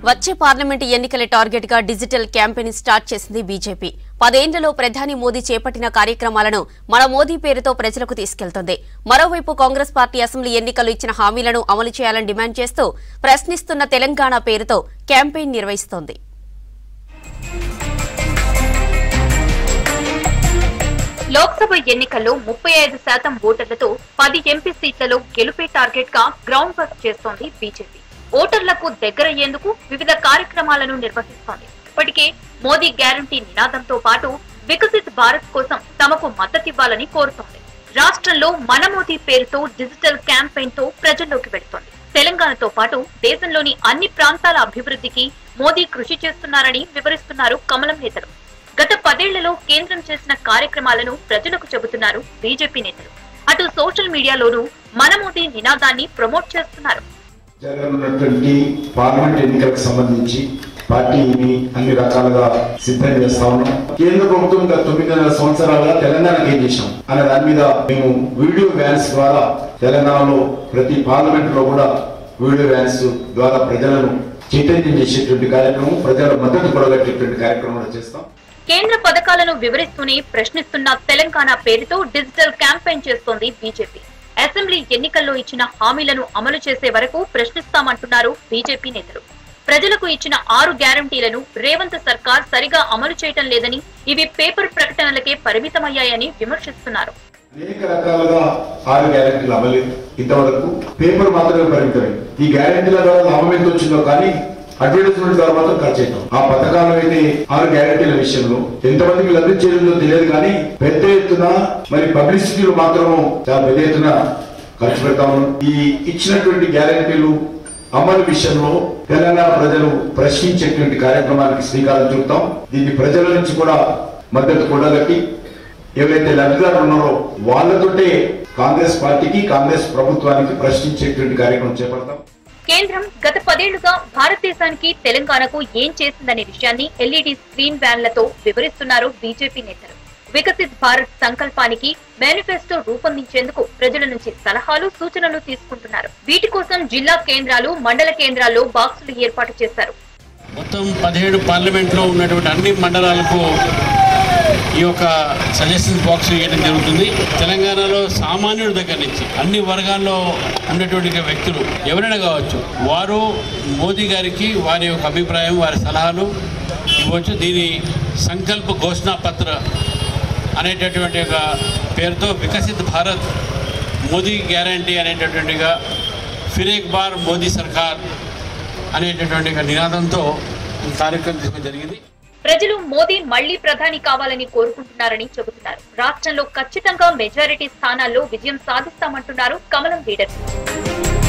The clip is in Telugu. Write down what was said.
వచ్చే పార్లమెంటు ఎన్నికల టార్గెట్ గా డిజిటల్ క్యాంపెయిన్ స్టార్ట్ చేసింది బీజేపీ పదేండ్లలో ప్రధాని మోదీ చేపట్టిన కార్యక్రమాలను మన మోదీ పేరుతో ప్రజలకు తీసుకెళ్తుంది మరోవైపు కాంగ్రెస్ పార్టీ అసెంబ్లీ ఎన్నికల్లో ఇచ్చిన హామీలను అమలు చేయాలని డిమాండ్ చేస్తూ ప్రశ్నిస్తున్న తెలంగాణ పేరుతో క్యాంపెయిన్ నిర్వహిస్తోంది లోక్సభ ఎన్నికల్లో ముప్పై ఐదు శాతం ఓటర్లతో పది ఎంపీ సీట్లలో గెలుపే టార్గెట్ గా గ్రౌండ్ వర్క్ చేస్తోంది బీజేపీ ఓటర్లకు దగ్గరయ్యేందుకు వివిధ కార్యక్రమాలను నిర్వహిస్తోంది ఇప్పటికే మోదీ గ్యారంటీ నినాదంతో పాటు వికసిత్ భారత్ కోసం తమకు మద్దతివ్వాలని కోరుతోంది రాష్ట్రంలో మన మోదీ పేరుతో డిజిటల్ క్యాంపెయిన్ తో ప్రజల్లోకి వెళుతోంది తెలంగాణతో పాటు దేశంలోని అన్ని ప్రాంతాల అభివృద్ధికి మోదీ కృషి చేస్తున్నారని వివరిస్తున్నారు కమలం నేతలు గత పదేళ్లలో కేంద్రం చేసిన కార్యక్రమాలను ప్రజలకు చెబుతున్నారు బీజేపీ నేతలు అటు సోషల్ మీడియాలోనూ మన మోదీ నినాదాన్ని ప్రమోట్ చేస్తున్నారు జరగనున్నటువంటి పార్లమెంట్ ఎన్నికలకు సంబంధించి పార్టీని అన్ని రకాలుగా సిద్ధం చేస్తా ఉన్నాం కేంద్ర ప్రభుత్వం గత తొమ్మిదిన్నర సంవత్సరాలుగా తెలంగాణకి ఏం చేశాం అనే దాని మీద మేము వీడియో వ్యాన్స్ ద్వారా తెలంగాణలో ప్రతి పార్లమెంట్ లో కూడా వీడియో వ్యాన్స్ ద్వారా ప్రజలను చైతన్యం చేసేటువంటి కార్యక్రమం ప్రజల మద్దతు కూడగట్టేటువంటి కార్యక్రమం కూడా చేస్తాం కేంద్ర పథకాలను వివరిస్తూనే ప్రశ్నిస్తున్న తెలంగాణ పేరుతో డిజిటల్ క్యాంపెయిన్ చేస్తోంది బీజేపీ అసెంబ్లీ ఎన్నికల్లో ఇచ్చిన హామీలను అమలు చేసే వరకు ప్రశ్నిస్తామంటున్నారు బీజేపీ నేతలు ప్రజలకు ఇచ్చిన ఆరు గ్యారంటీలను రేవంత్ సర్కార్ సరిగా అమలు చేయటం లేదని ఇవి పేపర్ ప్రకటనలకే పరిమితమయ్యాయని విమర్శిస్తున్నారు అనేక రకాలుగా ఆరు గ్యారెంటీలు అమలు ఇంతవరకు పేపర్ మాత్రమే పరిమితమే ఈ గ్యారెంటీల ద్వారా లాభం ఎంత వచ్చిందో కానీ అడ్వర్టైజ్మెంట్ ద్వారా మాత్రం ఖర్చు అవుతాం ఆ పథకాలు అయితే ఆరు గ్యారెంటీల విషయంలో ఎంతమందికి లబ్ధి చేరిందో తెలియదు కానీ పెద్ద ఎత్తున మరి పబ్లిసిటీలు మాత్రము చాలా పెద్ద ఎత్తున ఖర్చు పెడతాము ఈ ఇచ్చినటువంటి గ్యారెంటీలు అమలు విషయంలో తెలంగాణ ప్రజలు ప్రశ్నించేటువంటి కార్యక్రమానికి శ్రీకారం చుడతాం దీన్ని ప్రజల నుంచి కూడా మద్దతు కూడగట్టి ఎవరైతే లబ్ధిదారులు ఉన్నారో వాళ్ళతోటే కాంగ్రెస్ పార్టీకి కాంగ్రెస్ ప్రభుత్వానికి ప్రశ్నించేటువంటి కార్యక్రమం చేపడతాం కేంద్రం గత పదేళ్లుగా భారతదేశానికి తెలంగాణకు ఏం చేసిందనే విషయాన్ని ఎల్ఈడి స్క్రీన్ వ్యాన్లతో వివరిస్తున్నారు బీజేపీ నేతలు వికసిత్ భారత్ సంకల్పానికి మేనిఫెస్టో రూపొందించేందుకు ప్రజల నుంచి సలహాలు సూచనలు తీసుకుంటున్నారు వీటి కోసం జిల్లా కేంద్రాలు మండల కేంద్రాల్లో బాక్సులు ఏర్పాటు చేశారు మొత్తం పదిహేడు పార్లమెంట్లో ఉన్నటువంటి అన్ని మండలాలకు ఈ యొక్క సజెషన్స్ బాక్స్ ఇవ్వడం జరుగుతుంది తెలంగాణలో సామాన్యుడి దగ్గర నుంచి అన్ని వర్గాల్లో ఉన్నటువంటి వ్యక్తులు ఎవరైనా కావచ్చు వారు మోదీ గారికి వారి యొక్క అభిప్రాయం వారి సలహాలు ఇవ్వచ్చు దీని సంకల్ప ఘోషణా పత్ర అనేటటువంటి ఒక పేరుతో వికసిత్ భారత్ మోదీ గ్యారంటీ అనేటటువంటిగా ఫిర్ ఎక్ బార్ మోదీ సర్కార్ అనేటటువంటి ఒక నినాదంతో ఈ కార్యక్రమం తీసుకోవడం జరిగింది ప్రజలు మోదీ మళ్లీ ప్రధాని కావాలని కోరుకుంటున్నారని చెబుతున్నారు రాష్ట్రంలో ఖచ్చితంగా మెజారిటీ స్థానాల్లో విజయం సాధిస్తామంటున్నారు కమలం లీడర్స్